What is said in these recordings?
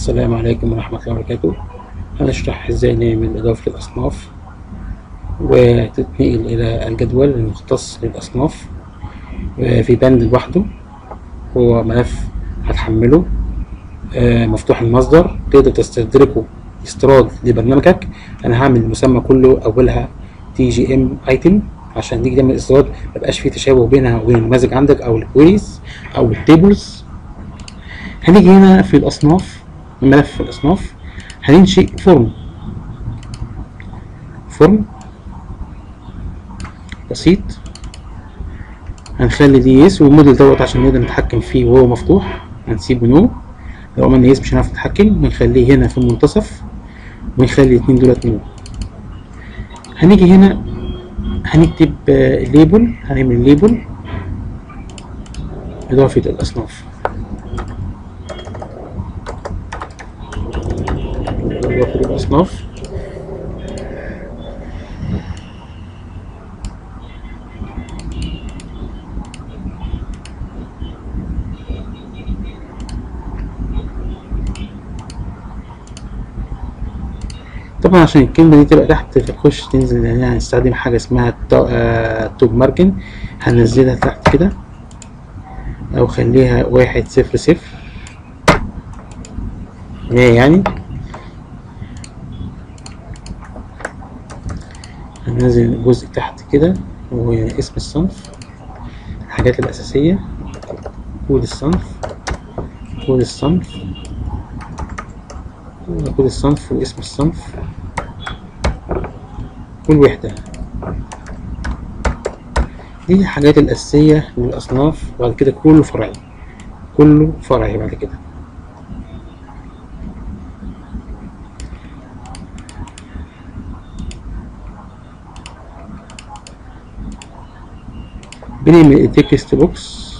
السلام عليكم ورحمة الله وبركاته هنشرح ازاي نعمل إضافة الأصناف وتتنقل إلى الجدول المختص للأصناف في بند لوحده هو ملف هتحمله آه، مفتوح المصدر تقدر تستدركه استيراد لبرنامجك أنا هعمل المسمى كله أولها تي جي ام ايتم عشان تيجي تعمل استيراد ميبقاش فيه تشابه بينها وبين النماذج عندك أو الكويريز أو التيبلز هنيجي هنا في الأصناف ملف الأصناف هننشئ فورم فورم بسيط هنخلي دي يس والموديل دوت عشان نقدر نتحكم فيه وهو مفتوح هنسيبه نو لو عملنا يس مش هنعرف نتحكم بنخليه هنا في المنتصف ونخلي الاتنين دولت نو هنيجي هنا هنكتب ليبل هنعمل ليبل إضافة الأصناف إضافة الأصناف طبعا عشان الكلمة دي تبقى تحت تخش تنزل هنا هنستخدم حاجة اسمها توب مارجن هننزلها تحت كده أو خليها واحد صفر صفر مية يعني هننزل جزء تحت كده واسم الصنف الحاجات الأساسية كود الصنف كود الصنف كود الصنف واسم الصنف والوحدة دي الحاجات الأساسية للأصناف وبعد كده كله فرعي كله فرعي بعد كده بنعمل تكست بوكس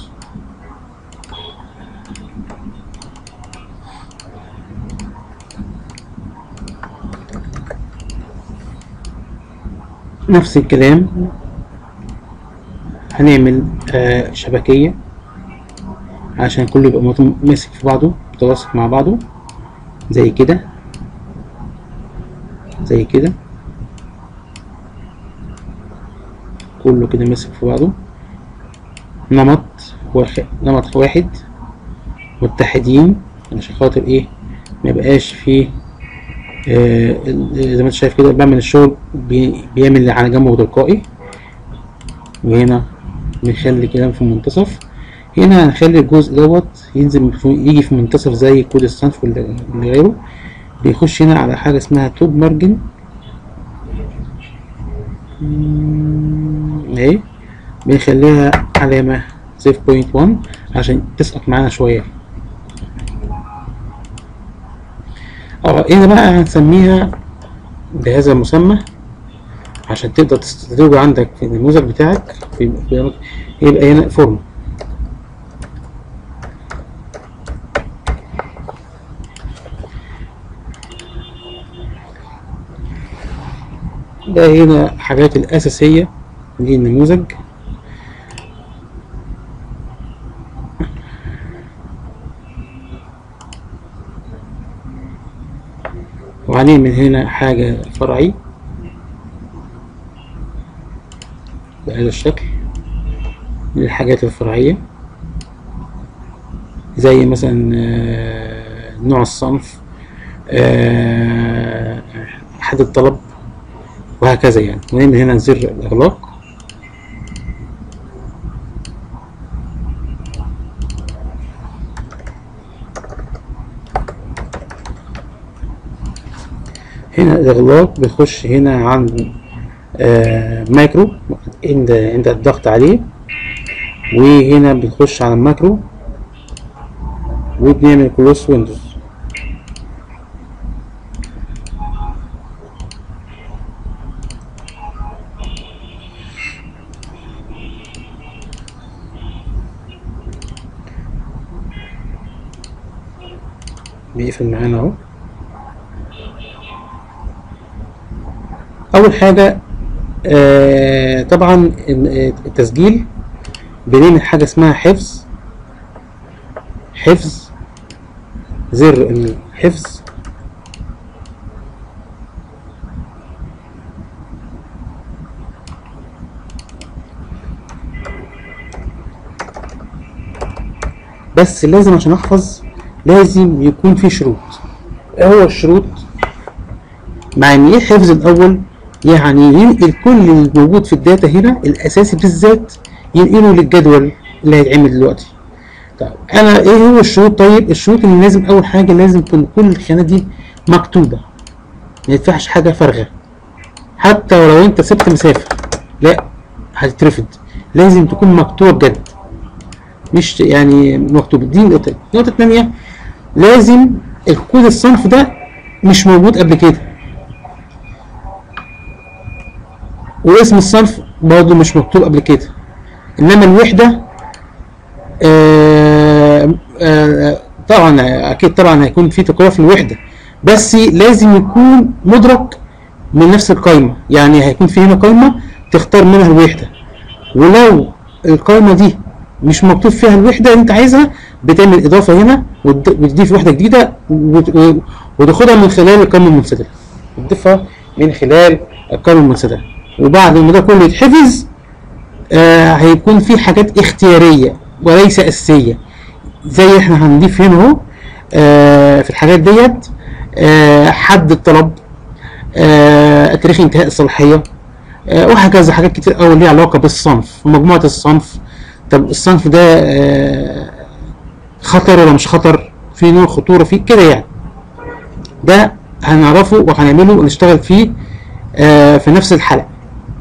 نفس الكلام هنعمل آه شبكية عشان كله يبقى ماسك في بعضه متواصل مع بعضه زي كده زي كده كله كده ماسك في بعضه نمط واحد نمط واحد متحدين عشان خاطر ايه ميبقاش فيه آه زي ما انت شايف كده بعمل الشغل بي بيعمل على جنبه تلقائي وهنا بنخلي كلام في المنتصف هنا هنخلي الجزء دوت ينزل يجي في منتصف زي كود الصنف واللي غيره بيخش هنا على حاجة اسمها توب مارجن اهي بنخليها علامة سيف بوينت 1 عشان تسقط معانا شوية اه هنا بقى هنسميها بهذا المسمى عشان تقدر تستدرجه عندك في النموذج بتاعك يبقى هنا فورم ده هنا حاجات الأساسية للنموذج وهنعمل هنا حاجة فرعي بهذا الشكل من الحاجات الفرعية زي مثلا نوع الصنف حد الطلب وهكذا يعني ونعمل هنا زر الإغلاق هنا الإغلاق بيخش هنا عند آه ماكرو عند عند الضغط عليه وهنا بنخش على الماكرو وبنعمل كلوس ويندوز بيقفل معانا اهو اول حاجه آه طبعا التسجيل بنعمل حاجه اسمها حفظ حفظ زر الحفظ بس لازم عشان احفظ لازم يكون في شروط ايه هو الشروط معنى ايه حفظ الاول يعني ينقل كل اللي موجود في الداتا هنا الاساسي بالذات ينقله للجدول اللي هيتعمل دلوقتي طيب انا ايه هو الشروط طيب الشروط ان لازم اول حاجه لازم تكون كل الخانات دي مكتوبه ما ينفعش حاجه فارغه حتى ولو انت سبت مسافه لا هتترفض لازم تكون مكتوبه بجد مش يعني مكتوب دي نقطة النقطة الثانية لازم الكود الصنف ده مش موجود قبل كده واسم الصنف برضه مش مكتوب قبل كده انما الوحدة آه آه طبعا اكيد طبعا هيكون في تكرار في الوحدة بس لازم يكون مدرك من نفس القائمة يعني هيكون في هنا قائمة تختار منها الوحدة ولو القائمة دي مش مكتوب فيها الوحدة اللي انت عايزها بتعمل اضافة هنا وت- وتضيف وحدة جديدة وت- و- وتاخدها من خلال القائمة المنسدلة تضيفها من خلال القائمة المنسدلة وبعد ما ده كله يتحفظ آه هيكون في حاجات اختيارية وليس أساسية زي احنا هنضيف هنا اهو آه في الحاجات ديت آه حد الطلب آه تاريخ انتهاء الصلاحية آه وهكذا حاجات كتير قوي ليها علاقة بالصنف ومجموعة الصنف طب الصنف ده آه خطر ولا مش خطر في نوع خطورة فيه كده يعني ده هنعرفه وهنعمله ونشتغل فيه آه في نفس الحلقة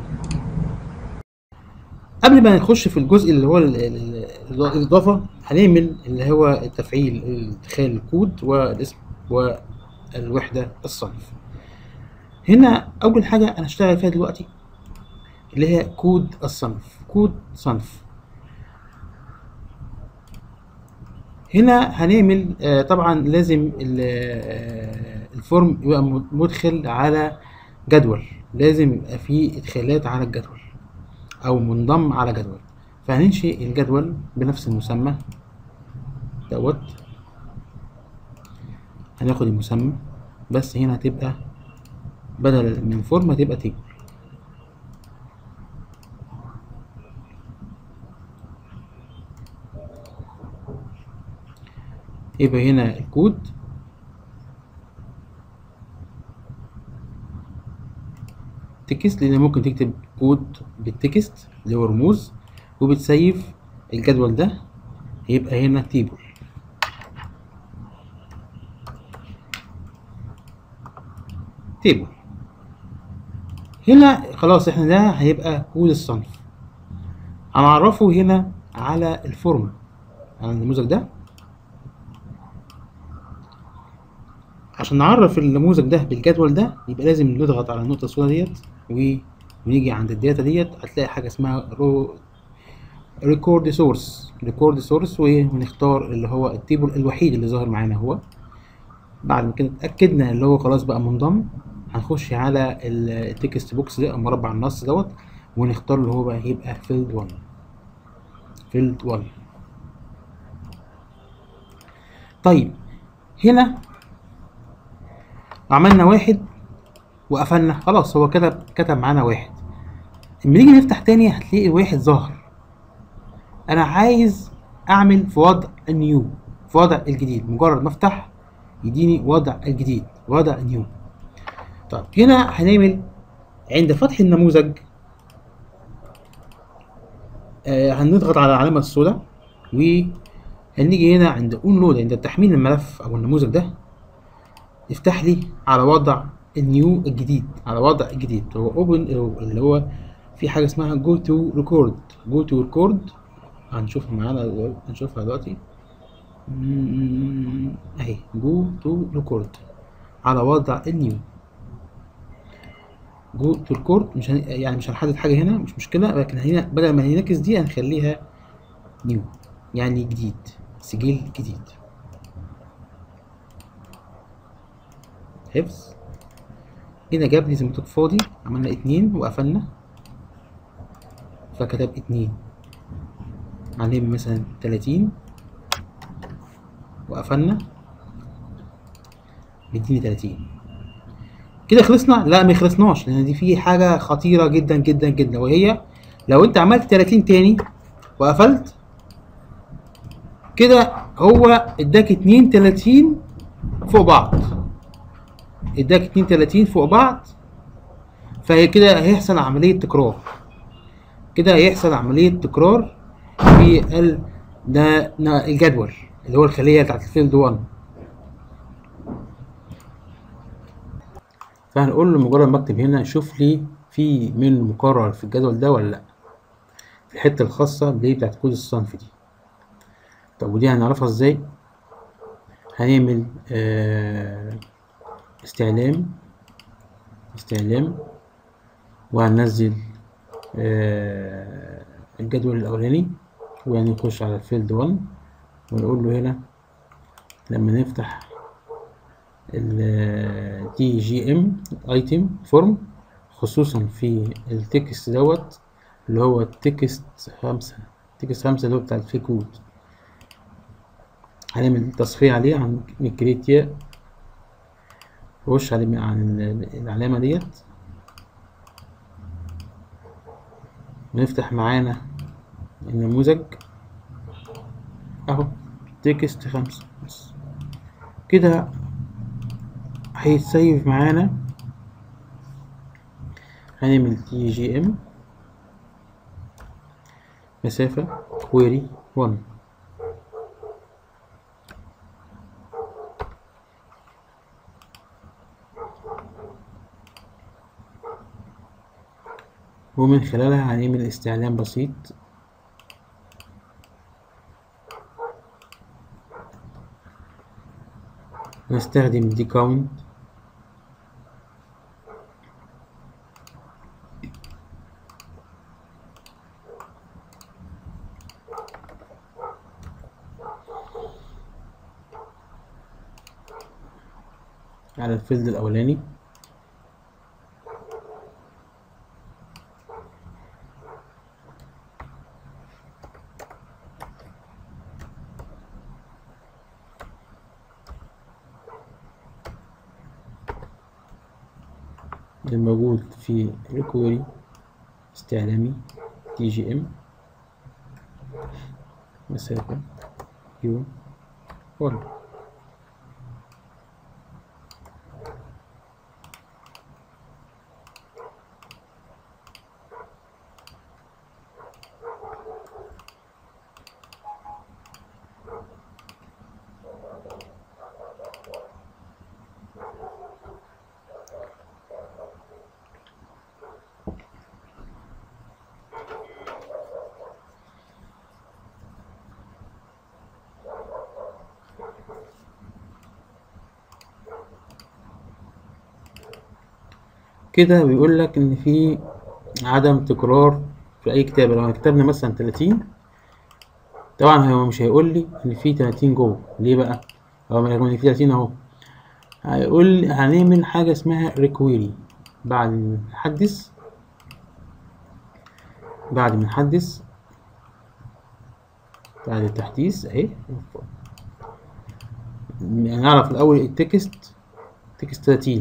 قبل ما نخش في الجزء اللي هو ال- ال- ال- الإضافة هنعمل اللي هو التفعيل ادخال الكود والاسم والوحدة الصنف هنا أول حاجة أنا هشتغل فيها دلوقتي اللي هي كود الصنف كود صنف هنا هنعمل آه، طبعا لازم ال- آه، الفورم يبقى م- مدخل على جدول لازم يبقى فيه ادخالات على الجدول او منضم على جدول فهننشئ الجدول بنفس المسمى دوت هناخد المسمى بس هنا هتبقى بدل من فورم هتبقى تيبل يبقى هنا الكود تكست لان ممكن تكتب كود بالتكست اللي هو رموز وبتسيف الجدول ده هيبقى هنا تيبل تيبل هنا خلاص احنا ده هيبقى كود الصنف هنعرفه هنا على الفورم على النموذج ده عشان نعرف النموذج ده بالجدول ده يبقى لازم نضغط على النقطة السوداء ديت و- ونيجي عند الداتا ديت هتلاقي حاجة اسمها رو ريكورد سورس ريكورد سورس ونختار اللي هو التيبل الوحيد اللي ظاهر معانا هو بعد ما كده اتأكدنا اللي هو خلاص بقى منضم هنخش على التكست بوكس ده مربع النص دوت ونختار اللي هو بقى يبقى فيلد 1 فيلد 1 طيب هنا عملنا واحد وقفلنا خلاص هو كتب كتب معانا واحد لما نيجي نفتح تاني هتلاقي واحد ظهر انا عايز اعمل في وضع النيو في وضع الجديد مجرد ما افتح يديني وضع الجديد وضع النيو طب هنا هنعمل عند فتح النموذج آه هنضغط على العلامة السوداء وهنيجي هنا عند اونلود عند تحميل الملف او النموذج ده يفتح لي على وضع النيو الجديد على وضع الجديد هو اوبن اللي هو في حاجه اسمها جو تو ريكورد جو تو ريكورد هنشوفها معانا هنشوفها دلوقتي مم، اهي جو تو ريكورد على وضع النيو جو تو ريكورد مش هن... يعني مش هنحدد حاجه هنا مش مشكله لكن هنا بدل ما هننكس دي هنخليها نيو يعني جديد سجل جديد حفظ هنا جاب لي زي ما قلت فاضي عملنا اتنين وقفلنا فكتب اتنين عليه مثلا تلاتين وقفلنا بيديني 30 كده خلصنا لا ما خلصناش لان دي في حاجه خطيره جدا جدا جدا وهي لو انت عملت 30 تاني وقفلت كده هو اداك 32 فوق بعض اداك 32 فوق بعض فهي كده هيحصل عمليه تكرار كده هيحصل عمليه تكرار في ال ده ده الجدول اللي هو الخليه بتاعت الفيلد 1 فهنقول له مجرد ما اكتب هنا شوف لي في من مكرر في الجدول ده ولا لا في الحته الخاصه اللي هي بتاعت كود الصنف دي طب ودي هنعرفها ازاي هنعمل آه استعلام استعلام وهننزل آه الجدول الاولاني وهنخش على الفيلد 1 ونقول له هنا لما نفتح ال دي جي ام ايتم فورم خصوصا في التكست دوت اللي هو التكست خمسة تكست خمسة اللي هو بتاع الفي كود هنعمل تصفية عليه عن كريتيا نخش عليه عن العلامة ديت ونفتح معانا النموذج اهو تكست خمسة بس كده هيتسيف معانا هنعمل تي جي ام مسافة كويري 1 ومن خلالها هنعمل استعلام بسيط نستخدم دي كاونت على الفيلد الأولاني الموجود في ريكوري استعلامي تي جي ام مسافة يو 1 كده بيقول لك ان في عدم تكرار في اي كتابه لو كتبنا مثلا 30 طبعا هو مش هيقول لي ان في 30 جوه ليه بقى هو من ان في 30 اهو هيقول لي هنعمل حاجه اسمها ريكويري بعد ما نحدث بعد ما نحدث بعد التحديث اهي يعني نعرف الاول التكست تكست 30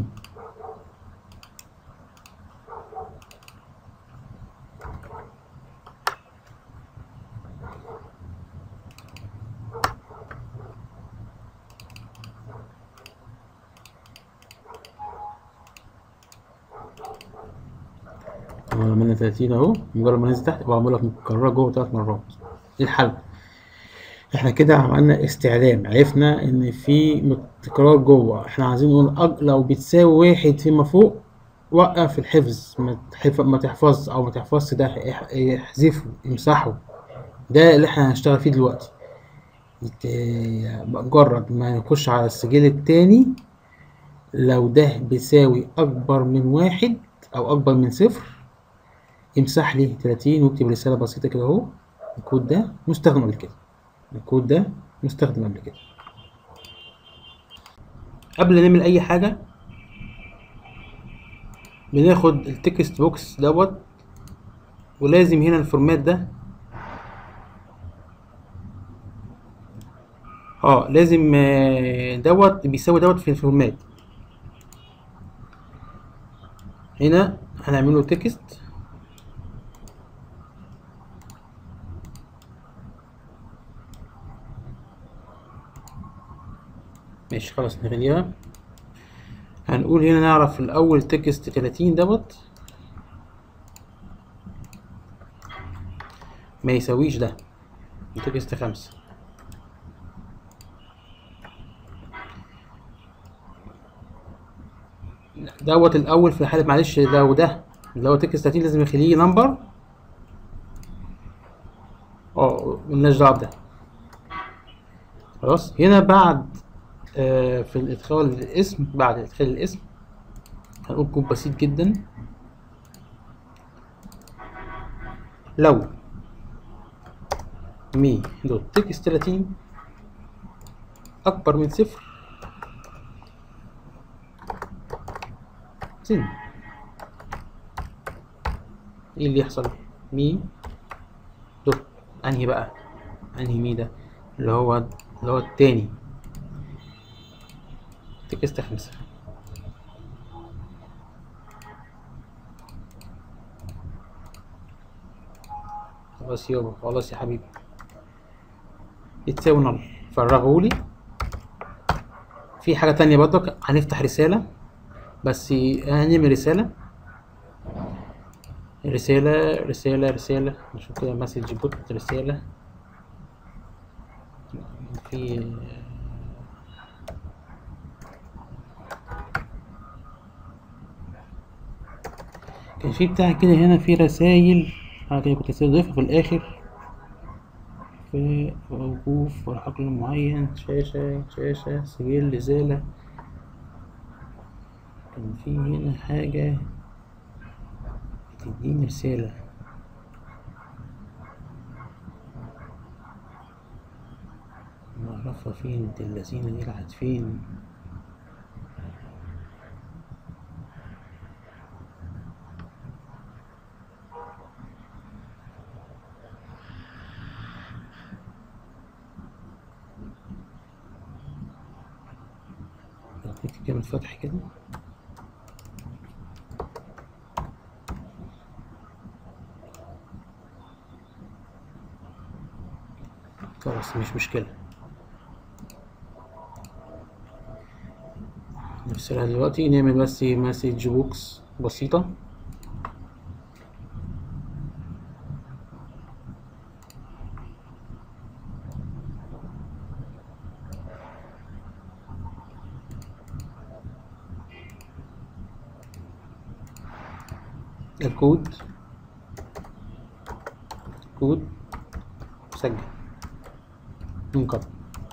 عملنا 30 اهو مجرد ما ننزل تحت بعمل لك مكرره جوه ثلاث مرات ايه الحل احنا كده عملنا استعلام عرفنا ان في تكرار جوه احنا عايزين نقول أج... لو بتساوي واحد فيما فوق وقف الحفظ ما, تحف... ما تحفظ او ما تحفظش ده احذفه امسحه ده اللي احنا هنشتغل فيه دلوقتي مجرد ما نخش على السجل التاني لو ده بيساوي اكبر من واحد او اكبر من صفر امسح لي 30 واكتب رسالة بسيطة كده اهو الكود ده مستخدم قبل كده الكود ده مستخدم قبل كده قبل نعمل اي حاجة بناخد التكست بوكس دوت ولازم هنا الفورمات ده اه لازم دوت بيساوي دوت في الفورمات هنا هنعمله تكست ماشي خلاص نخليها هنقول هنا نعرف الأول تكست تلاتين دوت ما يساويش ده تكست خمسة دوت الأول في حالة معلش لو ده اللي هو تكست تلاتين لازم يخليه نمبر اه ملناش دعوة بده خلاص هنا بعد آه في الإدخال الاسم بعد إدخال الاسم هنقول كود بسيط جدا لو مي دوت تكست 30 أكبر من صفر سن ايه اللي يحصل مي دوت انهي بقى انهي مي ده اللي هو اللي هو التاني تكست خمسة خلاص يابا خلاص يا حبيبي يتساوي نل فرغهولي في حاجة تانية برضك هنفتح رسالة بس هنعمل رسالة رسالة رسالة رسالة نشوف كده مسج بوت رسالة في كان في بتاع كده هنا في رسايل حاجة كده كنت أضيفها في الآخر في وقوف والحقل معين شاشة شاشة سجل إزالة كان في هنا حاجة بتديني رسالة معرفها فين دي اللذينة دي راحت فين نكتب كلمة فتح كده خلاص مش مشكلة نفسرها دلوقتي نعمل بس مسج بوكس بسيطة الكود كود سجل منقطع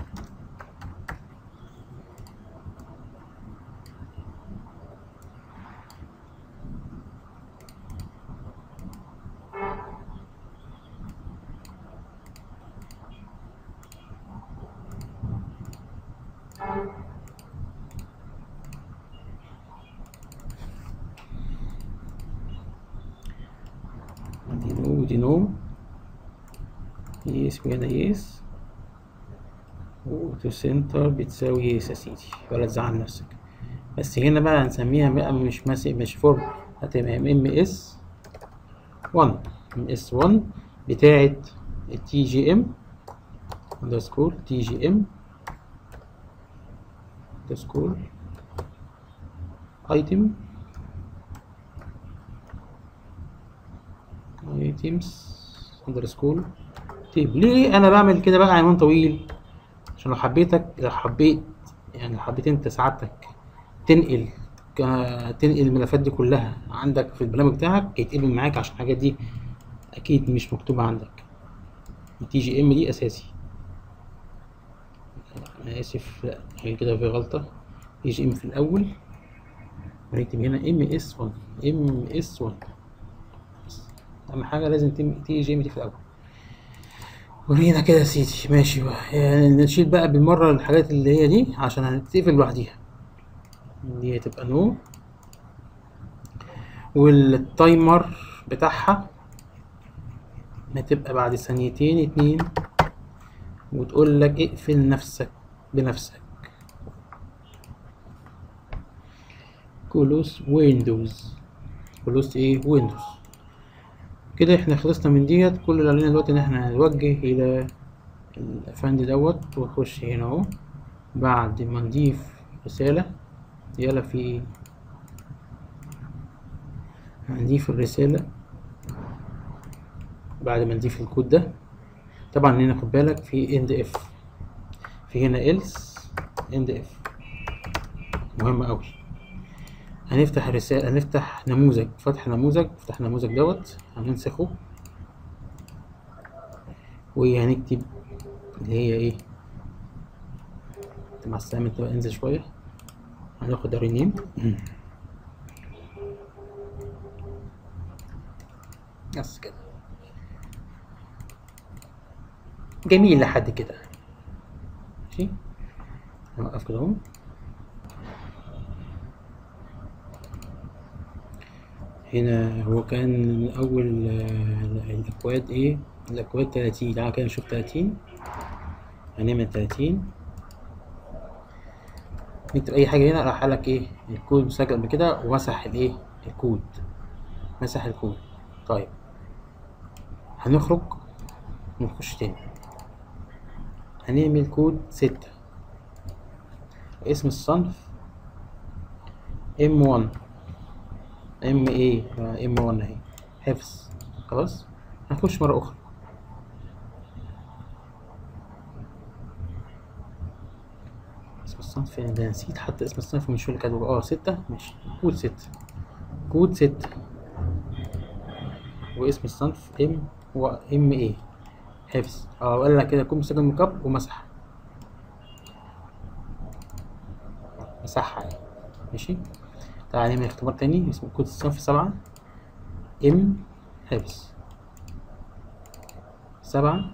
دي نو ودي نو يس وهنا يس وتو سنتر بتساوي يس يا سيدي ولا تزعل نفسك بس هنا بقى هنسميها بقى مش ماسك مش فورم هتبقى ام اس 1 ام اس 1 بتاعة التي جي ام اندرسكور تي جي ام اندرسكور ايتم ايتمز اندرسكور تيب ليه انا بعمل كده بقى عنوان طويل عشان لو حبيتك لو حبيت يعني لو حبيت انت سعادتك تنقل ك- تنقل الملفات دي كلها عندك في البرنامج بتاعك يتقبل معاك عشان الحاجات دي اكيد مش مكتوبة عندك التي جي ام دي اساسي انا اسف لا هي كده في غلطة تي جي ام في الاول ونكتب هنا ام اس 1 ام اس 1 اهم حاجة لازم تي جي ام دي في الاول ورينا كده يا سيدي ماشي بقى يعني نشيل بقى بالمرة الحاجات اللي هي دي عشان هتقفل لوحديها دي هتبقى نو والتايمر بتاعها هتبقى بعد ثانيتين اتنين وتقول لك اقفل نفسك بنفسك كلوز ويندوز كلوست ايه ويندوز كده احنا خلصنا من ديت كل اللي علينا دلوقتي ان احنا هنوجه الى الافندي دوت ونخش هنا اهو بعد ما نضيف رسالة يلا في هنضيف الرسالة بعد ما نضيف الكود ده طبعا هنا خد بالك في اند اف في هنا else اند اف مهم قوي هنفتح رسالة هنفتح نموذج فتح نموذج فتح نموذج دوت هننسخه وهنكتب اللي هي ايه مع السلامة تبقى انزل شوية هناخد الرينيم بس كده جميل لحد كده ماشي هنوقف كده اهو هنا هو كان أول آه، الأكواد إيه الأكواد تلاتين تعالى كده نشوف تلاتين هنعمل تلاتين نكتب أي حاجة هنا راح قالك إيه الكود مسجل قبل كده ومسح الإيه الكود مسح الكود طيب هنخرج ونخش تاني هنعمل كود ستة اسم الصنف ام 1 ام ايه ام 1 اهي حفظ خلاص هنخش مرة أخرى اسم الصنف فين ده نسيت حتى اسم الصنف مش اللي كاتبه اه ستة ماشي كود ستة كود ستة واسم الصنف ام هو ام ايه حفظ اه قال لك كده كود مسجل من قبل ومسح مسحها يعني ماشي تعالى نعمل اختبار تاني اسمه كود الصنف سبعة ام حفظ سبعة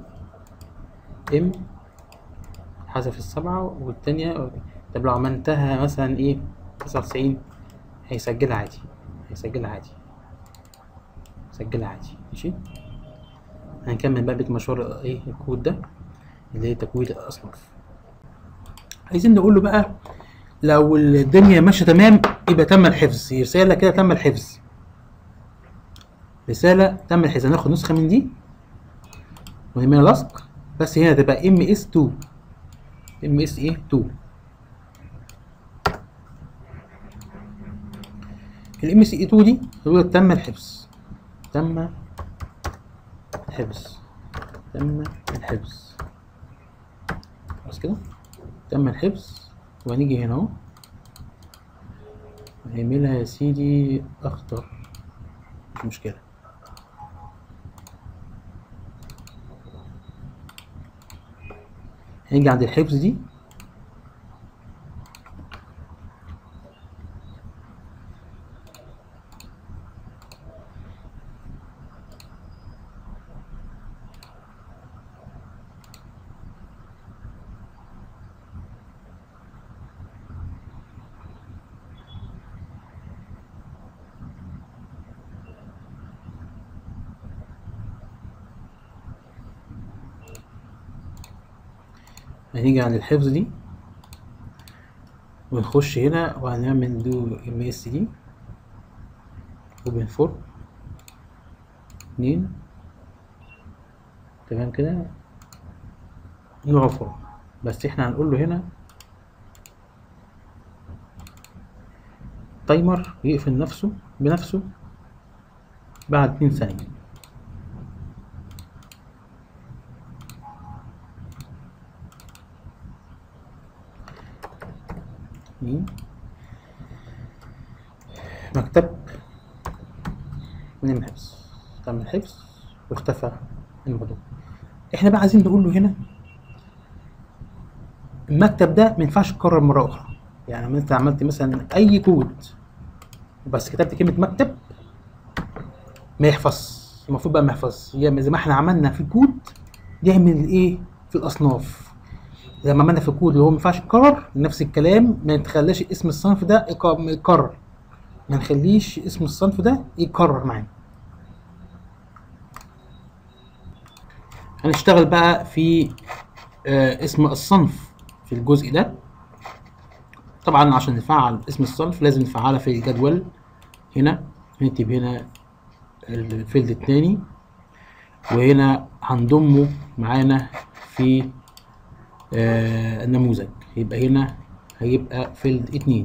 ام حذف السبعة والتانية طب لو عملتها مثلا ايه تسعة وتسعين هيسجلها عادي هيسجلها عادي سجلها عادي ماشي هنكمل بقى بيت مشوار ايه الكود ده اللي هي تكوين الاصناف عايزين نقول له بقى لو الدنيا ماشيه تمام يبقى تم الحفظ رساله كده تم الحفظ رساله تم الحفظ هناخد نسخه من دي ونعملها لصق بس هنا تبقى ام اس 2 ام اس ايه 2 الام اس اي 2 دي هو تم الحفظ تم الحفظ تم الحفظ خلاص كده تم الحفظ وهنيجي هنا اهو هنعملها يا سيدي اخضر مش مشكلة هنيجي عند الحفظ دي هنيجي عند الحفظ دي ونخش هنا وهنعمل دو ام اس دي اوبن فور اتنين تمام كده نوع فور بس احنا هنقول له هنا تايمر يقفل نفسه بنفسه بعد اتنين ثانية اتنين مكتب من الحفظ تم الحفظ واختفى الموضوع احنا بقى عايزين نقول له هنا المكتب ده ما ينفعش يتكرر مره اخرى يعني لما انت عملت مثلا اي كود بس كتبت كلمه مكتب ما يحفظ المفروض بقى ما يحفظ زي ما احنا عملنا في الكود يعمل ايه في الاصناف زي ما عملنا في الكود اللي هو ما ينفعش يتكرر نفس الكلام ما نخليش اسم الصنف ده يك- يتكرر ما نخليش اسم الصنف ده يتكرر معانا هنشتغل بقى في آه، اسم الصنف في الجزء ده طبعا عشان نفعل اسم الصنف لازم نفعلها في الجدول هنا نكتب هنا الفيلد التاني وهنا هنضمه معانا في آه النموذج يبقى هنا هيبقى فيلد اتنين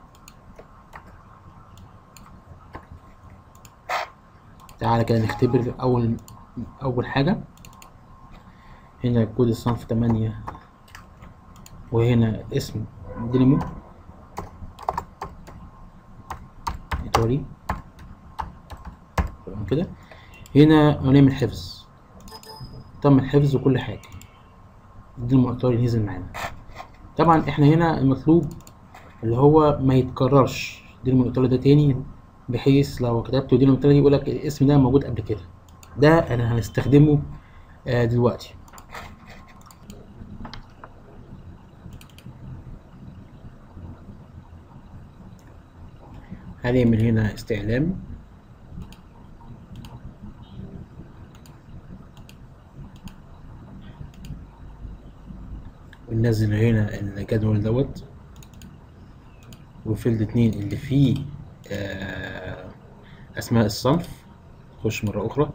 تعالى كده نختبر أول أول حاجة هنا كود الصنف تمانية وهنا اسم دينامو إيطالي تمام كده هنا هنعمل حفظ تم الحفظ وكل حاجة الدينامو إيطالي نزل معانا طبعا احنا هنا المطلوب اللي هو ما يتكررش دينامو إيطالي ده تاني بحيث لو كتبت دينامو إيطالي يقول لك الاسم ده موجود قبل كده ده انا هنستخدمه آه دلوقتي هنعمل هنا استعلام وننزل هنا الجدول دوت وفيلد اتنين اللي فيه آه أسماء الصنف نخش مرة أخرى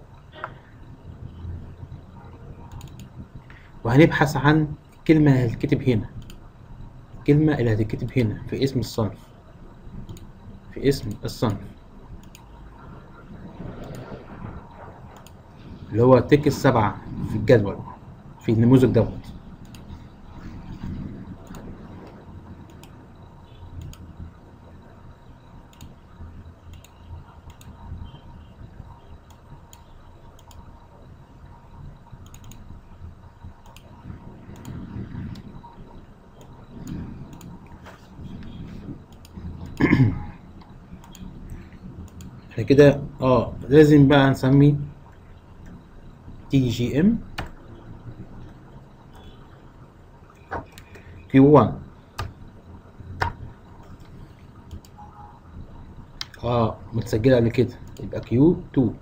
وهنبحث عن الكلمة اللي هتتكتب هنا الكلمة اللي هتتكتب هنا في اسم الصنف في اسم الصنف اللي هو تك السبعة في الجدول في النموذج دوت احنا كده اه لازم بقى نسمي تي جي ام كيو 1 اه متسجلة قبل كده يبقى كيو 2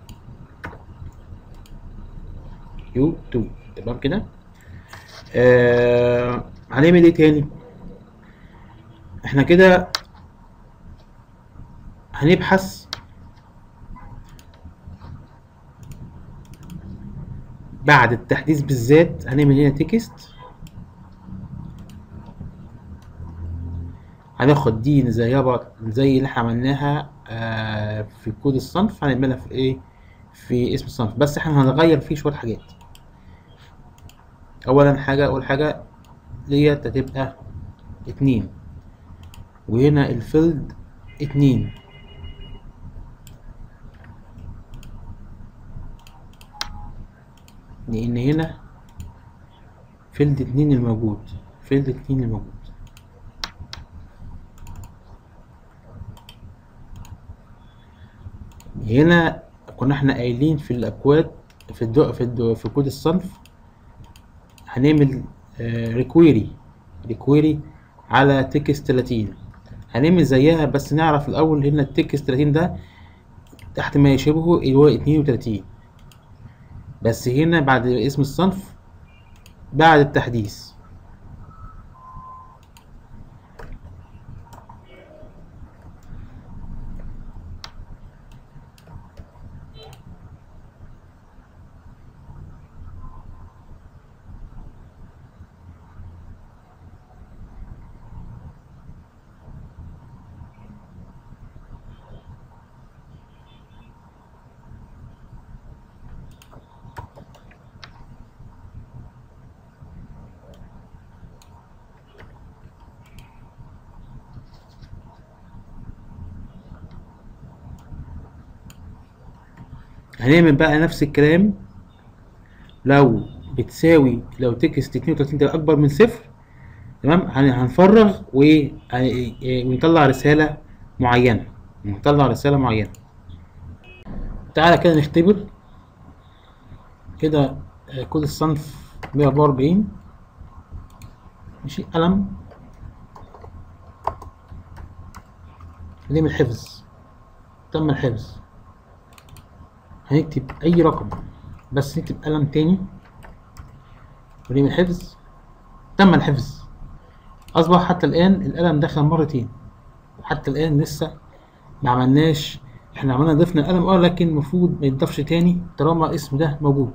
كيو 2 تمام كده آه هنعمل ايه تاني احنا كده هنبحث بعد التحديث بالذات هنعمل هنا تكست هناخد دي زي بعض زي اللي احنا عملناها آه في كود الصنف هنعملها في ايه في اسم الصنف بس احنا هنغير فيه شوية حاجات اولا حاجة اول حاجة ديت هتبقى اتنين وهنا الفيلد اتنين لان هنا فيلد اتنين الموجود فيلد اتنين الموجود هنا كنا احنا قايلين في الاكواد في الدو في الدو في كود الصنف هنعمل ريكويري ريكويري على تكست 30 هنعمل زيها بس نعرف الاول هنا التكست 30 ده تحت ما يشبهه اللي هو 32 بس هنا بعد اسم الصنف بعد التحديث هنعمل بقى نفس الكلام لو بتساوي لو تكست 32 ده اكبر من صفر تمام هنفرغ ونطلع رسالة معينة نطلع رسالة معينة تعالى كده نختبر كده كود الصنف 144 ماشي قلم نعمل حفظ تم الحفظ هنكتب اي رقم بس نكتب قلم تاني ونعمل حفظ تم الحفظ اصبح حتى الان القلم دخل مرتين حتى الان لسه ما عملناش احنا عملنا ضفنا قلم اه لكن المفروض ما يتضافش تاني طالما الاسم ده موجود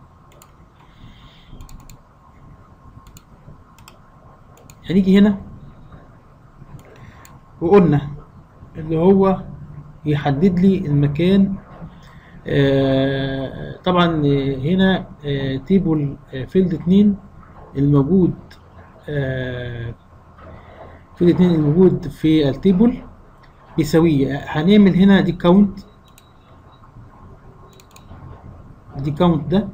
هنيجي هنا وقلنا اللي هو يحدد لي المكان آه طبعا هنا آه تيبل آه فيلد اتنين الموجود آه فيلد اتنين الموجود في التيبل بيساويه هنعمل هنا دي كاونت دي كاونت ده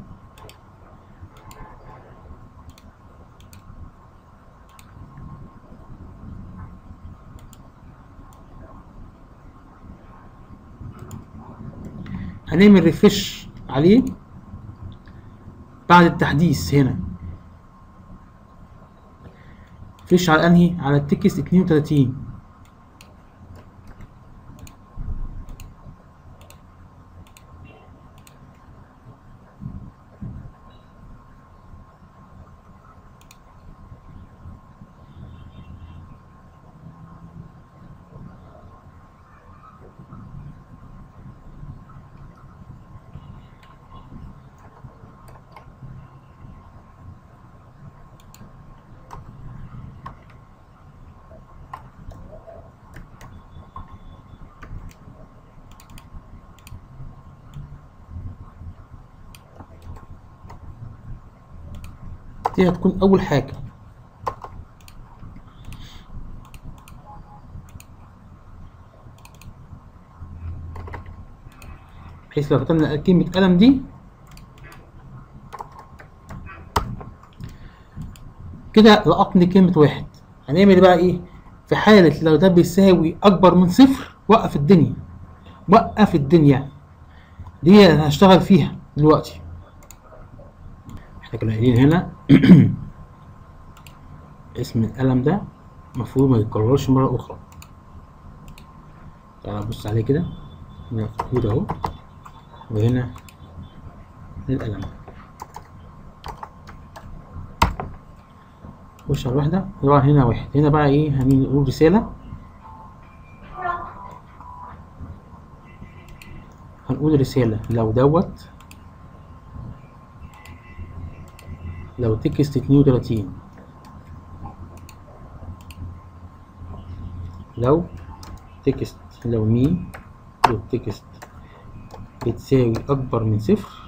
هنعمل ريفرش عليه بعد التحديث هنا ريفرش على انهي على التكست 32 دي هتكون أول حاجة بحيث لو كتبنا كلمة قلم دي كده لقطني كلمة واحد هنعمل بقى ايه في حالة لو ده بيساوي أكبر من صفر وقف الدنيا وقف الدنيا دي أنا هشتغل فيها دلوقتي احنا كنا قايلين هنا اسم القلم ده المفروض ما يتكررش مرة أخرى تعالى نبص عليه كده هنا الكود أهو وهنا القلم خش على الواحدة طبعا هنا واحد هنا بقى ايه هنقول رسالة هنقول رسالة لو دوت لو تكست اتنين وتلاتين لو تكست لو مي لو تكست بتساوي أكبر من صفر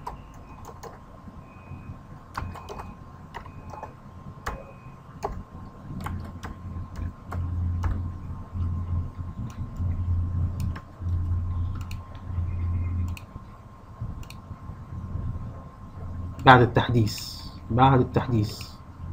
بعد التحديث بعد التحديث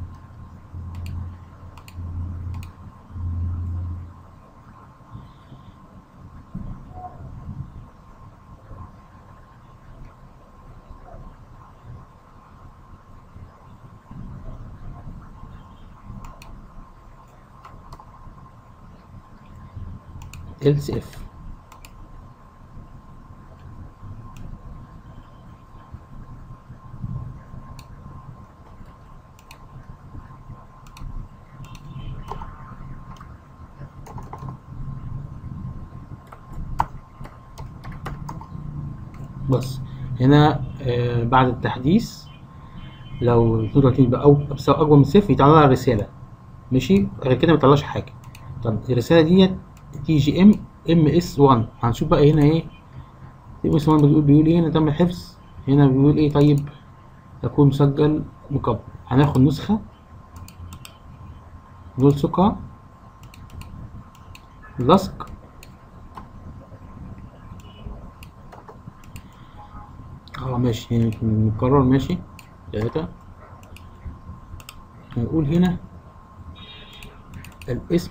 else if بس هنا آه بعد التحديث لو 32 بقى أو بتساوي أكبر من صفر يطلع رسالة ماشي غير كده ما يطلعش حاجة طب الرسالة ديت تي جي ام ام اس 1 هنشوف بقى هنا ايه ام اس 1 بيقول بيقول ايه هنا تم الحفظ هنا بيقول ايه طيب يكون مسجل مكبر هناخد نسخة نلصقها لصق اه ماشي نكرر ماشي تلاتة هنقول هنا الاسم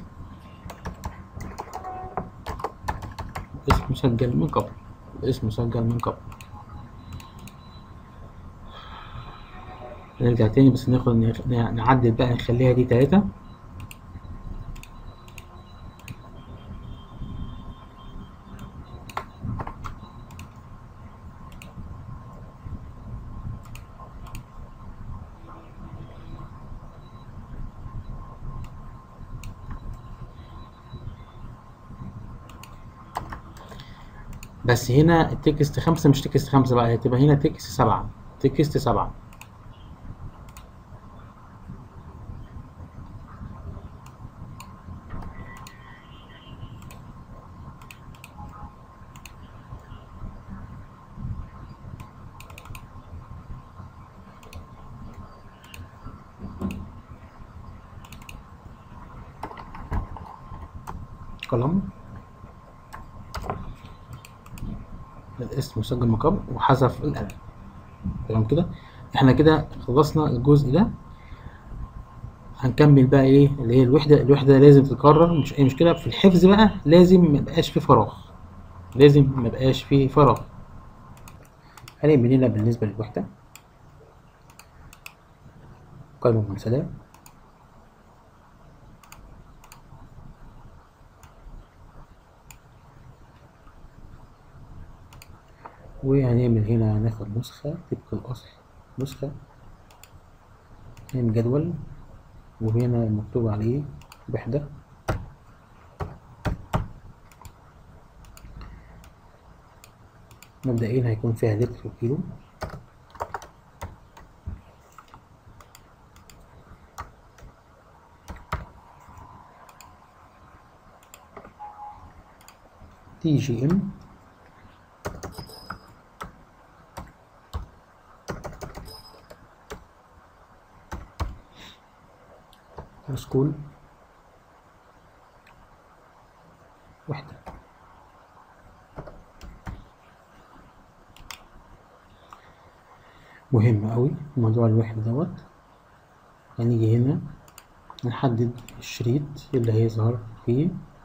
اسم مسجل من قبل الاسم مسجل من قبل نرجع تاني بس ناخد نعدل بقى نخليها دي تلاتة بس هنا التكست خمسة مش تكست خمسة بقى هتبقى هنا تكست سبعة تكست سبعة قلم الاسم مسجل مقام وحذف القلم تمام كده احنا كده خلصنا الجزء ده هنكمل بقى ايه اللي هي الوحده الوحده لازم تتكرر مش اي مشكله في الحفظ بقى لازم ما يبقاش فيه فراغ لازم ما يبقاش فيه فراغ هنعمل هنا بالنسبه للوحده قائمه منسدة وهنعمل هنا هناخد نسخة طبق الأصل نسخة نعمل جدول وهنا مكتوب عليه وحدة مبدئيا هيكون فيها لتر وكيلو تي جي ام سكول وحدة مهم أوي موضوع الوحدة دوت هنيجي هنا نحدد الشريط اللي هيظهر فيه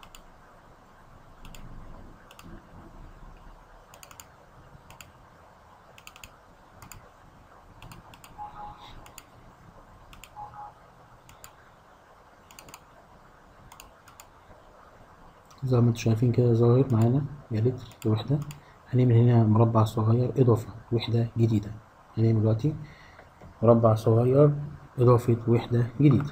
زي ما انتم شايفين كده ظاهر معانا يا لتر الوحدة هنعمل هنا مربع صغير إضافة وحدة جديدة هنعمل دلوقتي مربع صغير إضافة وحدة جديدة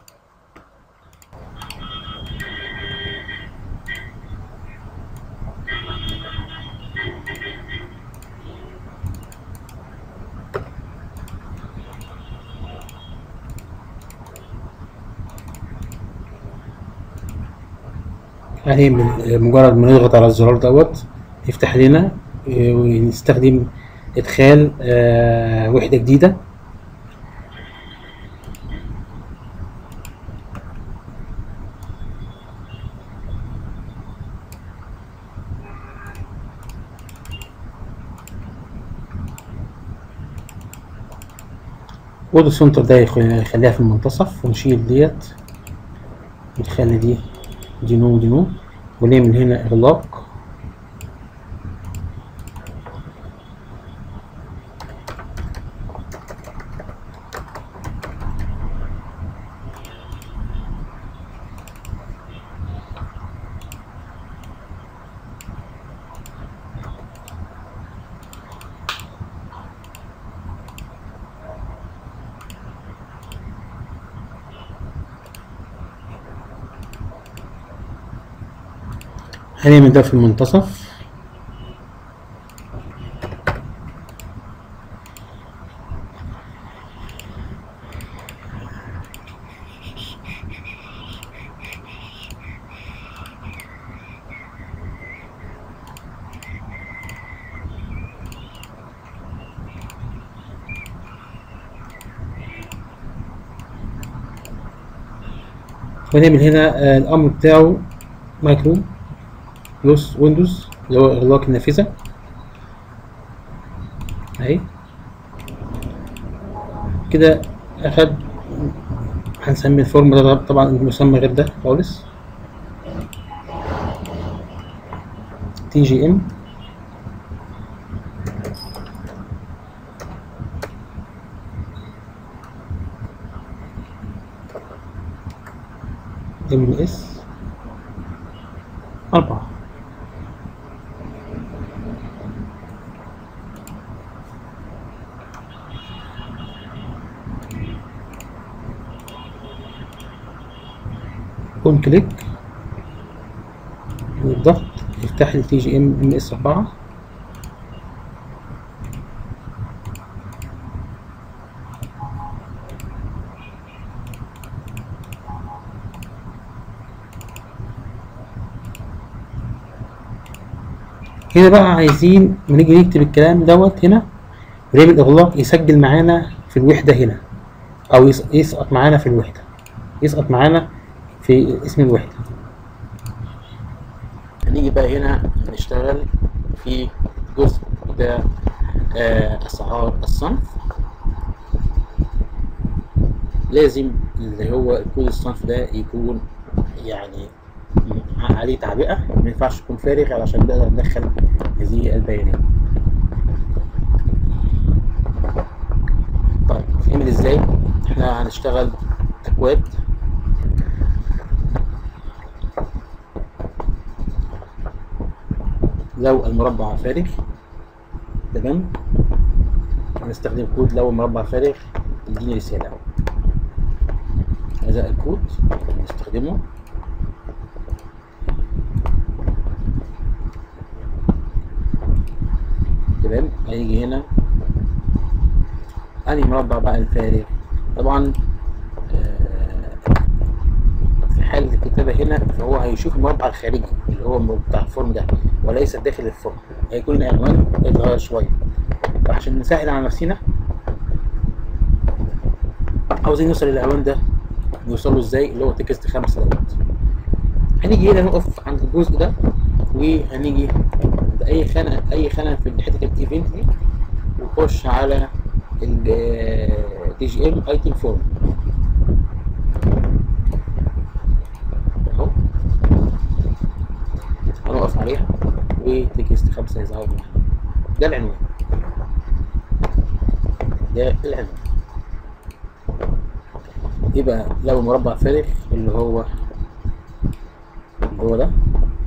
هنعمل مجرد ما نضغط على الزرار دوت يفتح لنا آه، ونستخدم إدخال آه، وحدة جديدة وودو سنتر ده يخ- يخليها في المنتصف ونشيل ديت ونخلي دي دي نو ودي نو ونعمل هنا إغلاق هنعمل ده في المنتصف ونعمل هنا آه، الأمر بتاعه مايكرو بلس ويندوز اللي هو إغلاق النافذة أهي كده أخد هنسمي الفورم ده طبعا المسمى غير ده خالص تي جي ام ام اس أربعة كون كليك والضغط يفتح لي تي جي ام ام اس أربعة هنا بقى عايزين لما نيجي نكتب الكلام دوت هنا ونعمل اغلاق يسجل معانا في الوحده هنا او يس- يسقط معانا في الوحده يسقط معانا في اسم الوحده هنيجي بقى هنا نشتغل في جزء بتاع آه، اسعار الصنف لازم اللي هو كود الصنف ده يكون يعني م- عليه تعبئة ما ينفعش يكون فارغ علشان نقدر ندخل هذه البيانات طيب نعمل ازاي احنا هنشتغل اكواد لو المربع فارغ تمام هنستخدم كود لو المربع فارغ يديني رسالة هذا الكود نستخدمه تمام هيجي هنا أنهي مربع بقى الفارغ طبعا آه، في حالة الكتابة هنا فهو هيشوف المربع الخارجي اللي هو بتاع الفورم ده وليس داخل الفورم هيكون العنوان اتغير شوية فعشان نسهل على نفسنا عاوزين نوصل للعنوان ده نوصله ازاي اللي هو تكست خمسة دوت هنيجي هنا نقف عند الجزء ده وهنيجي عند اي خانة اي خانة في حتة الايفنت دي ونخش على ال تي جي ام ايتم فورم اهو هنقف عليها وتكست خمسة يظهر معانا ده العنوان ده العنوان يبقى لو مربع فارغ اللي هو اللي هو ده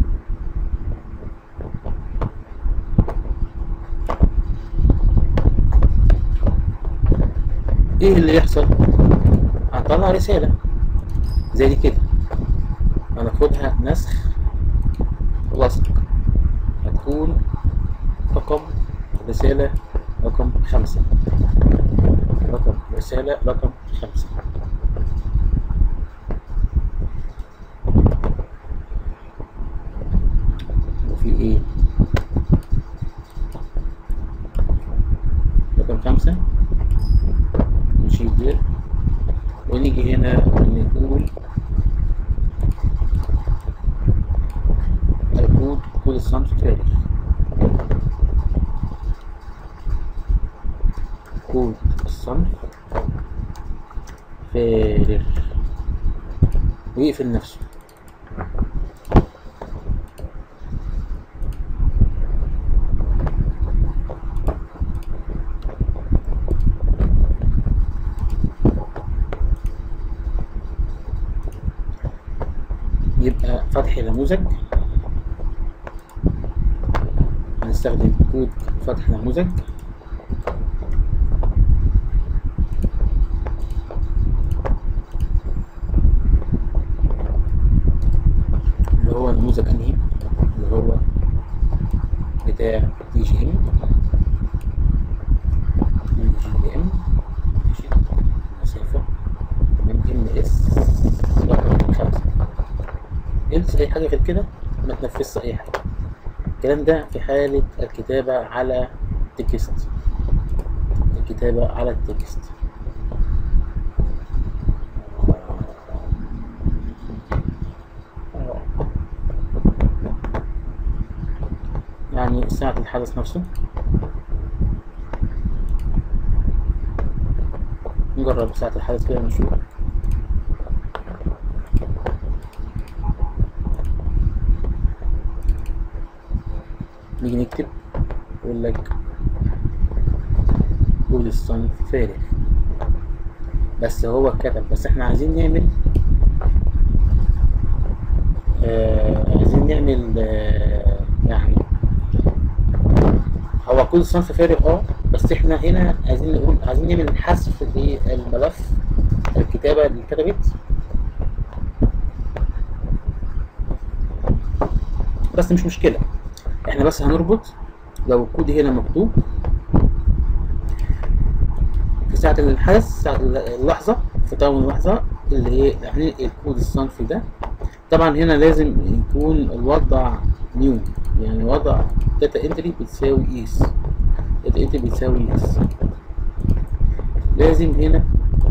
ايه اللي يحصل هنطلع رسالة زي دي كده هناخدها نسخ ولصق هتكون رقم رسالة رقم خمسة رقم رسالة رقم خمسة وفي ايه رقم خمسة نشيل دير ونيجي هنا نقول الكود كود الصنف فارغ كود الصنف فارغ ويقفل نفسه يبقى فتح نموذج هنستخدم كود فتح نموذج اللي هو نموذج انهي اللي هو بتاع تي جي ام تي جي ام ماشي مسافة من ام اس رقم خمسة انسى اي حاجة غير كده ما تنفذش اي حاجة الكلام ده في حالة الكتابة على تكست الكتابة على التكست يعني ساعة الحدث نفسه نجرب ساعة الحدث كده ونشوف نيجي نكتب يقول لك كود الصنف فارغ بس هو كتب بس احنا عايزين نعمل آه عايزين نعمل آه يعني هو كود الصنف فارغ اه بس احنا هنا عايزين نقول عايزين نعمل حذف للملف الكتابة اللي اتكتبت بس مش مشكلة احنا بس هنربط لو الكود هنا مكتوب في ساعة الحدث ساعة اللحظة في طول اللحظة اللي هي يعني الكود الصنفي ده طبعا هنا لازم يكون الوضع نيو يعني وضع داتا انتري بتساوي ايس داتا انتري بتساوي ايس لازم هنا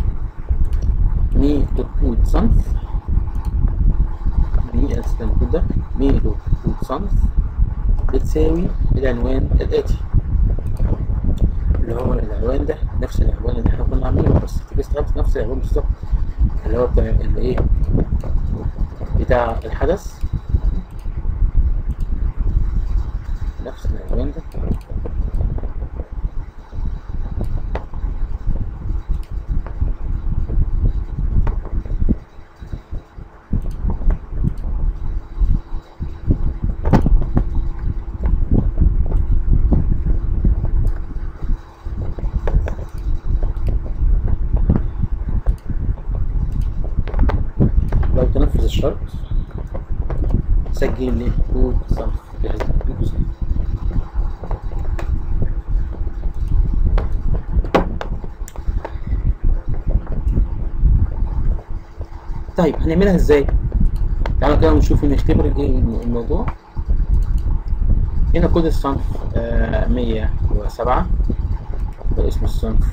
مي دوت كود صنف مي استنى ده مي دوت كود صنف بتساوي العنوان الآتي اللي هو العنوان ده نفس العنوان اللي احنا كنا عاملينه بس تكست نفس العنوان بالظبط اللي هو بتاع الايه بتاع الحدث نفس العنوان ده لو تنفذ الشرط سجل لي كود صنف جاهز الجزء طيب هنعملها ازاي؟ تعالوا كده نشوف نختبر الايه الموضوع هنا كود الصنف آه 107 ده اسم الصنف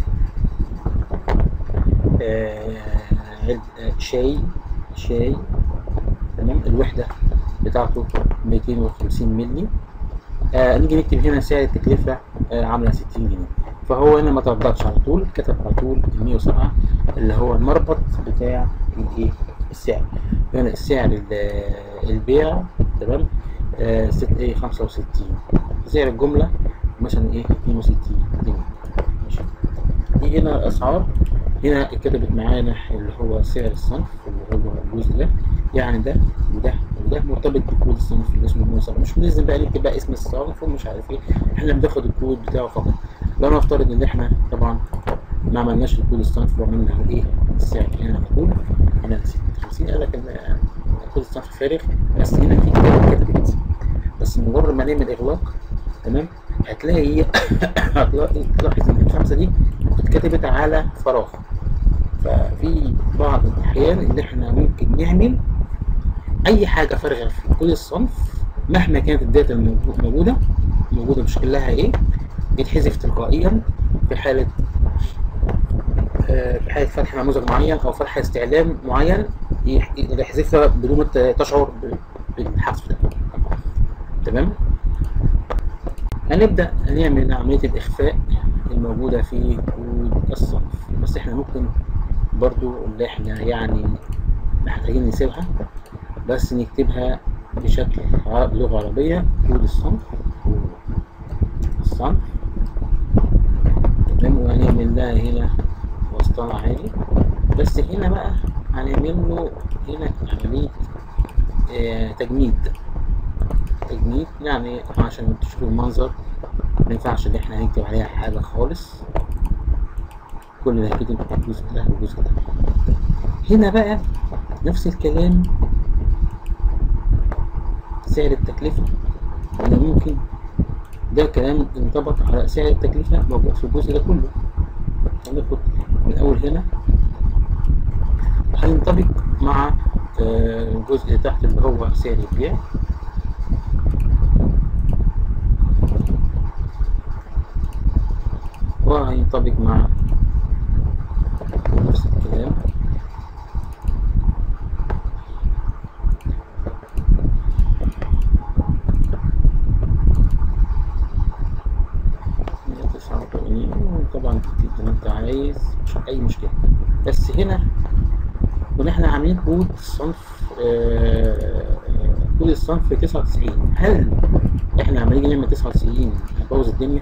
آه عد- آه، شاي شاي تمام الوحدة بتاعته 250 مللي آه نيجي نكتب هنا سعر التكلفة آه عاملة 60 جنيه فهو هنا ما ترددش على طول كتب على طول ال 107 اللي هو المربط بتاع الايه السعر هنا السعر ال- البيع تمام آه ست ايه 65 سعر الجملة مثلا ايه 62 جنيه ماشي دي هنا الاسعار هنا اتكتبت معانا اللي هو سعر الصنف اللي هو الجزء ده يعني ده وده وده مرتبط بكود الصنف اللي اسمه 107 مش لازم بقى نكتب بقى اسم الصنف ومش عارف ايه احنا بناخد الكود بتاعه فقط لو نفترض ان احنا طبعا ما عملناش الكود الصنف وعملنا ايه السعر هنا نقول هنا 50 قال لك ان كود الصنف فارغ بس هنا في كتابه اتكتبت بس مجرد ما نعمل اغلاق تمام هتلاقي هتلاقي تلاحظ ان الخمسه دي اتكتبت على فراغ ففي بعض الاحيان اللي احنا ممكن نعمل اي حاجه فارغه في كل الصنف مهما كانت الداتا الموجو- موجوده موجوده بشكلها ايه بيتحذف تلقائيا في حاله آه، في حاله فتح نموذج معين او فتح استعلام معين يح- يحذفها بدون ما ت- تشعر ب- بالحذف ده تمام هنبدأ نعمل عملية الإخفاء الموجودة في كود الصنف بس احنا ممكن برضو اللي احنا يعني محتاجين نسيبها بس نكتبها بشكل عرب لغة عربية كود الصنف كود الصنف تمام وهنعمل لها هنا وسطنا عادي بس هنا بقى هنعمل له هنا عملية آه تجميد تجميد يعني عشان تشوفوا المنظر ما ينفعش ان احنا نكتب عليها حاجة خالص كل ده كده الجزء ده والجزء ده هنا بقى نفس الكلام سعر التكلفة أنا ممكن ده كلام ينطبق على سعر التكلفة موجود في الجزء ده كله هناخد من أول هنا هينطبق مع آه، الجزء اللي تحت اللي هو سعر البيع وهينطبق مع نفس الكلام مية تسعة وتمانين طبعا تكتب زي ما انت عايز مش أي مشكلة بس هنا كنا احنا عاملين كود الصنف آه، كود الصنف تسعة وتسعين هل احنا لما نيجي نعمل تسعة وتسعين هنبوظ الدنيا؟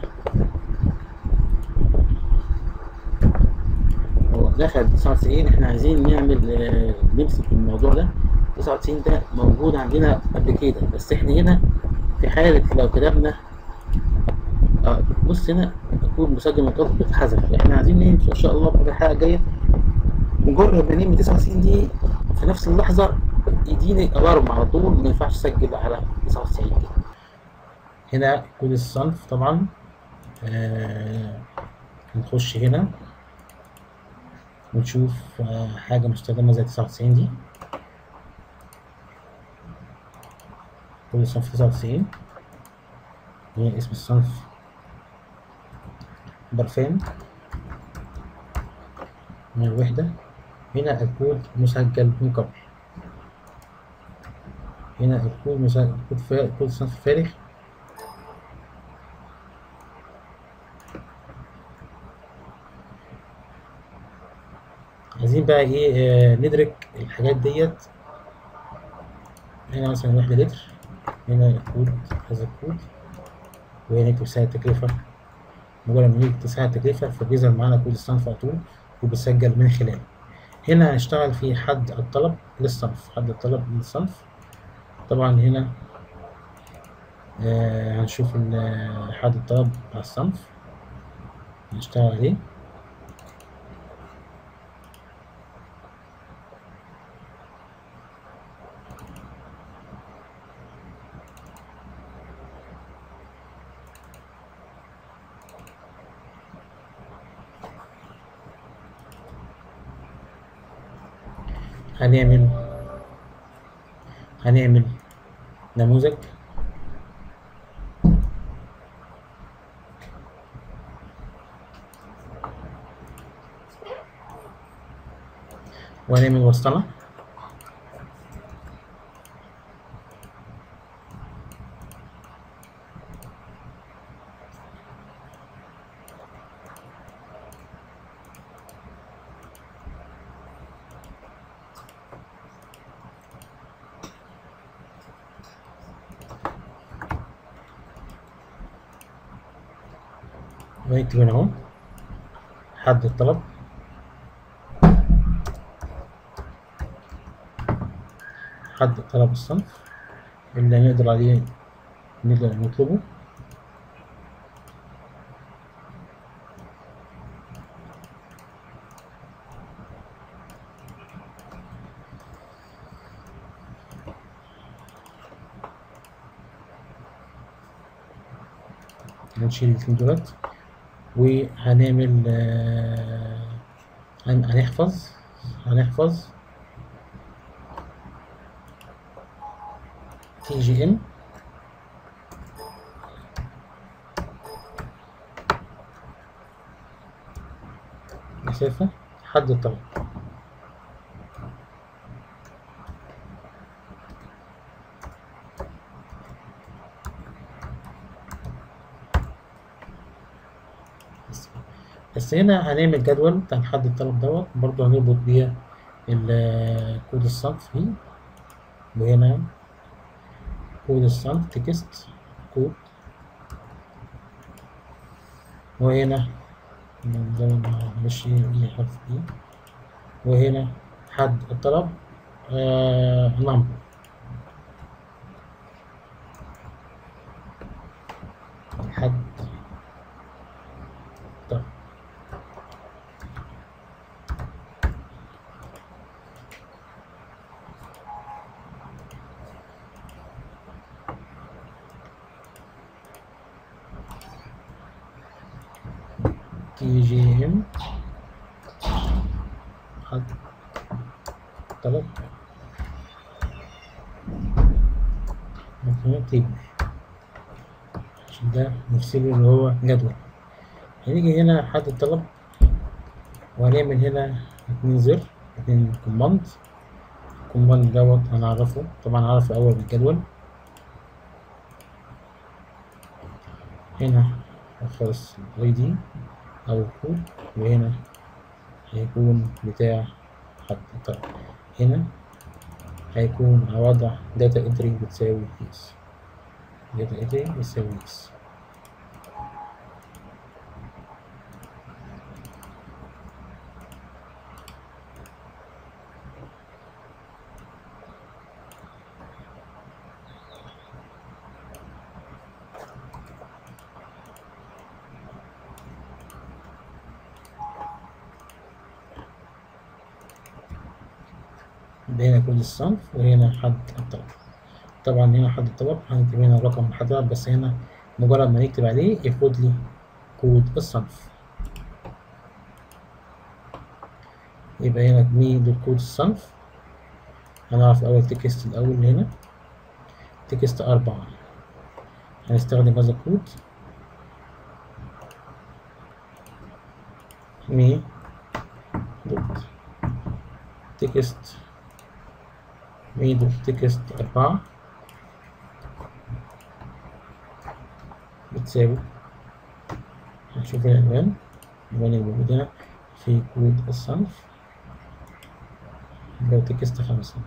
هو دخل 99 احنا عايزين نعمل آه، نمسك الموضوع ده 99 ده موجود عندنا قبل كده بس احنا هنا في حالة لو كتبنا اه بص هنا الكود مسجل من قبل بيتحذف احنا عايزين ايه ان شاء الله في الحلقة الجاية مجرد ما نعمل 99 دي في نفس اللحظة يديني الارم على طول ما ينفعش اسجل على 99 دي هنا كود الصنف طبعا آه نخش هنا ونشوف آه، حاجة مستخدمة زي 99 دي كل صنف 99 هنا اسم الصنف برفان من الوحدة هنا الكود مسجل من قبل هنا الكود مسجل كود فا... كود صنف فارغ عايزين بقى ايه آه ندرك الحاجات ديت هنا مثلا وحدة لتر هنا الكود هذا الكود وهنا نكتب سعر التكلفة مجرد ما نيجي سعر التكلفة فبيظهر معانا كود الصنف على طول وبيسجل من خلاله هنا هنشتغل في حد الطلب للصنف حد الطلب للصنف طبعا هنا آه هنشوف ال- حد الطلب على الصنف هنشتغل عليه هنعمل هنعمل نموذج وهنعمل وسطنة ونكتب هنا اهو حد الطلب حد طلب الصنف اللي نقدر عليه نقدر نطلبه هنشيل الاتنين دولت وهنعمل آه، هن- هنحفظ هنحفظ تي جي ام مسافة حد الطلب بس بس هنا هنعمل جدول بتاع حد الطلب دوت برضه هنربط بيها ال- كود الصنف فيه وهنا كود الصنف تكست كود وهنا نزود مش اي حرف اي وهنا حد الطلب آه نمبر حد طب تي جي ام حد طلب مفهوم تيبل عشان ده نفسله اللي هو جدول هنيجي هنا حد الطلب وهنعمل هنا اتنين زر اتنين كوماند الكوماند دوت هنعرفه طبعا هعرف الأول بالجدول هنا خلاص الاي دي أو الكود وهنا هيكون بتاع حد الطلب هنا هيكون وضع داتا انتري بتساوي يس داتا انتري بتساوي يس يبقى هنا كود الصنف وهنا حد الطلب طبعا هنا حد الطلب هنكتب هنا رقم حد الطلب بس هنا مجرد ما نكتب عليه ياخد لي كود الصنف يبقى هنا مين كود الصنف هنعرف الأول تكست الأول هنا تكست أربعة هنستخدم هذا الكود مي دوت تكست مي دوت تكست أربعة بتساوي هنشوف العنوان العنوان اللي موجود هنا في كود الصنف لو تكست خمسة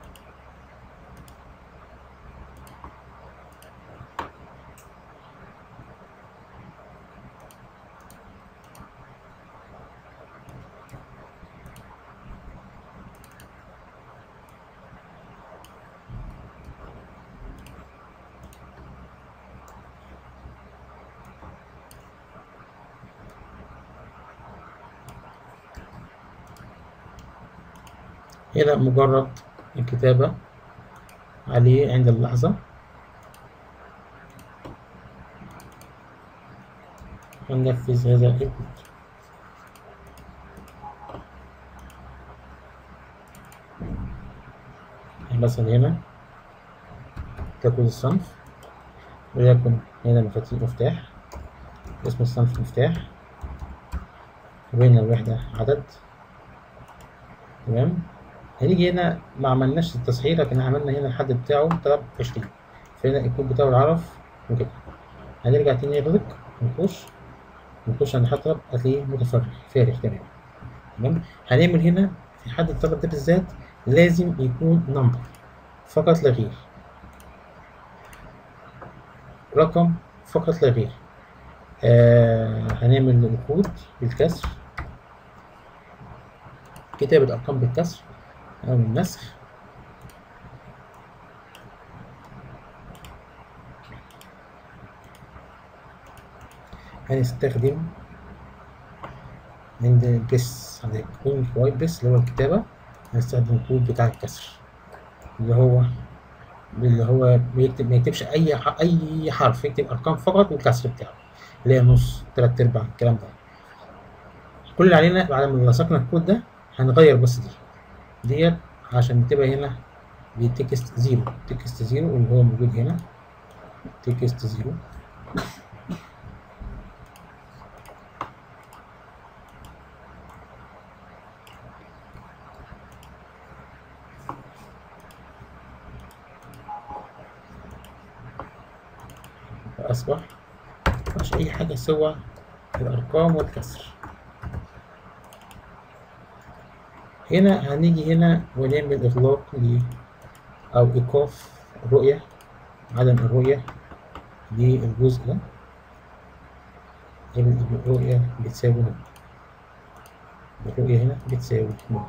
هنا مجرد الكتابة عليه عند اللحظة وننفذ هذا الكود مثلا هنا كود الصنف وليكن هنا مفاتيح مفتاح اسم الصنف مفتاح وبين الوحدة عدد تمام هنيجي هنا ما عملناش التصحيح لكن عملنا هنا الحد بتاعه طلب 20 فهنا الكود بتاعه العرف وكده هنرجع تاني نغلق ونخش نخش عند حد طلب هتلاقيه متفرغ فارغ تمام تمام هنعمل هنا في حد الطلب ده بالذات لازم يكون نمبر فقط لا غير رقم فقط لا غير آه هنعمل الكود بالكسر كتابة أرقام بالكسر أو النسخ هنستخدم عند بس عند كود وايت بس اللي هو الكتابة هنستخدم الكود بتاع الكسر اللي هو اللي هو بيكتب ما يكتبش أي ح- أي حرف يكتب أرقام فقط والكسر بتاعه اللي هي نص تلات أرباع الكلام ده كل اللي علينا بعد ما لصقنا الكود ده هنغير بس دي ديت عشان تبقى هنا بتكست زيرو تكست زيرو اللي هو موجود هنا تكست زيرو فأصبح مش أي حاجة سوى الأرقام والكسر هنا هنيجي هنا ونعمل إغلاق ل أو إيقاف الرؤية عدم الرؤية للجزء ده يبقى الرؤية بتساوي نون الرؤية هنا بتساوي نون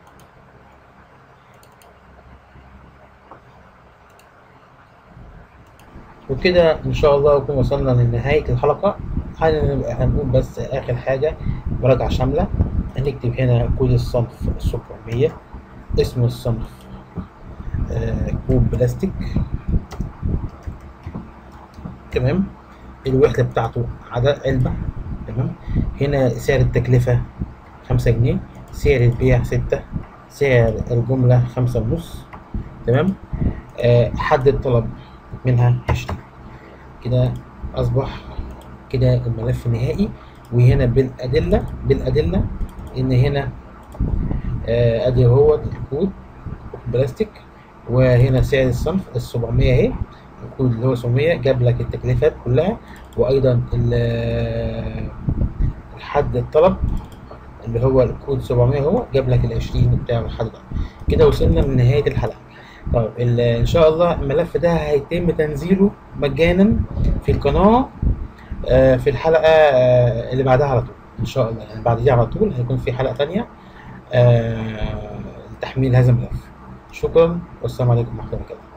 وكده إن شاء الله نكون وصلنا لنهاية الحلقة هنبقى هنقول بس آخر حاجة مراجعة شاملة هنكتب هنا كود الصنف 700 اسم الصنف آه كوب بلاستيك تمام الوحدة بتاعته عدد علبة تمام هنا سعر التكلفة خمسة جنيه سعر البيع ستة سعر الجملة خمسة ونص تمام آه حد الطلب منها عشرين كده أصبح كده الملف نهائي وهنا بالأدلة بالأدلة إن هنا آه أدي هو الكود بلاستيك وهنا سعر الصنف ال 700 أهي الكود اللي هو 700 جاب لك التكلفات كلها وأيضا الحد الطلب اللي هو الكود 700 هو جاب لك ال 20 بتاع الحد ده كده وصلنا لنهاية الحلقة طيب ان شاء الله الملف ده هيتم تنزيله مجانا في القناه في الحلقه اللي بعدها على طول ان شاء الله يعني بعد دي على طول هيكون في حلقه تانية لتحميل هذا الملف شكرا والسلام عليكم ورحمه الله وبركاته